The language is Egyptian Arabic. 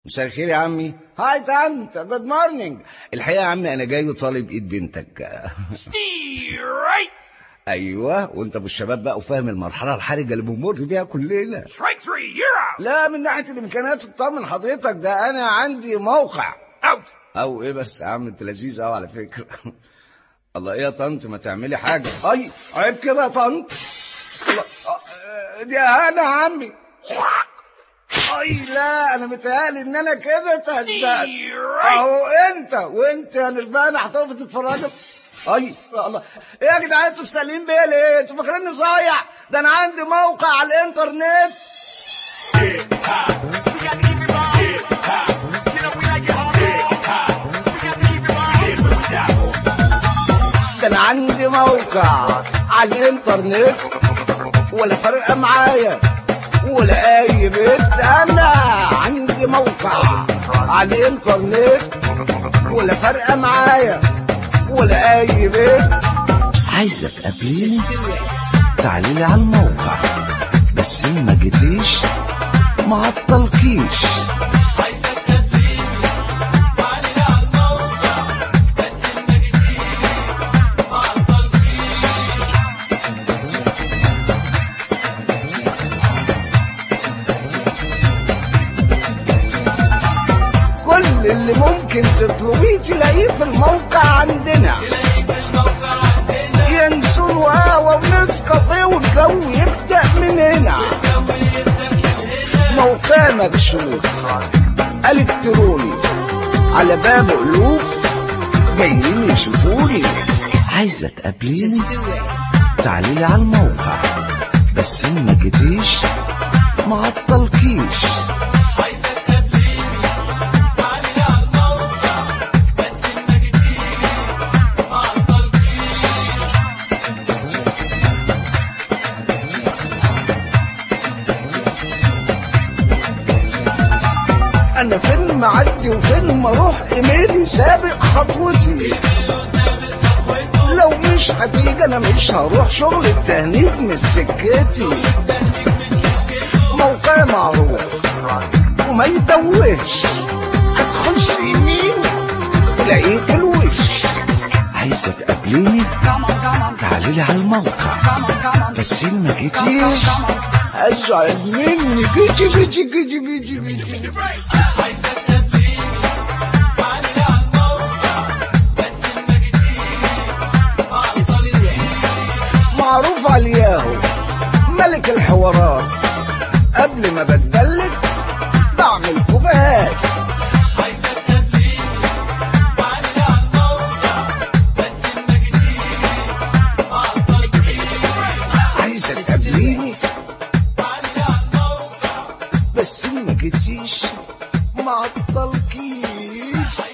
مساء الخير يا عمي هاي تانت جود مورنينج الحقيقه يا عمي انا جاي وطالب ايد بنتك Straight. ايوه وانت ابو الشباب بقى وفاهم المرحله الحرجه اللي بنمر بيها كلنا Strike three. You're out. لا من ناحيه الامكانيات تطمن حضرتك ده انا عندي موقع Out. او ايه بس يا عم انت لذيذ قوي على فكره الله ايه يا طنط ما تعملي حاجه اي عيب كده يا طنط الله آه، دي انا يا عمي اي لا انا متهيألي ان انا كده اتهزقت اهو انت وانت يا نرفانه هتقفوا تتفرجوا اي يا الله ايه يا جدعان انتوا مسلمين بيا ليه انتوا فاكريني صايع ده انا عندي موقع على الانترنت ده انا عندي موقع على الانترنت ولا فارقه معايا ولا اي بيت انا عندي موقع على الانترنت ولا فارقه معايا ولا اي بيت عايزة تقابليني تعالي لي على الموقع بس إن ما جيتيش ما عطلكيش كل اللي ممكن تطلبيه تلاقيه في الموقع عندنا ينسون وقهوة ونسكافيه والجو يبدأ من هنا موقع مكشوف الكتروني على باب ألوف جايين يشوفوني عايزة تقابليني تعالي لي على الموقع بس إن ما جيتيش ما عطلكيش انا فين معدي وفين ما اروح ايميلي سابق خطوتي لو مش هتيجي انا مش هروح شغل التهنيج من سكتي موقع معروف وما يتوهش هتخش يمين تلاقيه في الوش عايزة تقابليني تعالي لي على الموقع بس إن ما جيتيش ازعل مني جيجي جيجي جيجي جيجي جيجي معروف على الياهو ملك الحوارات قبل ما بتدلك بعمل كوبايات عايزة تقابليني بس ما جيتيش ما عطلكيش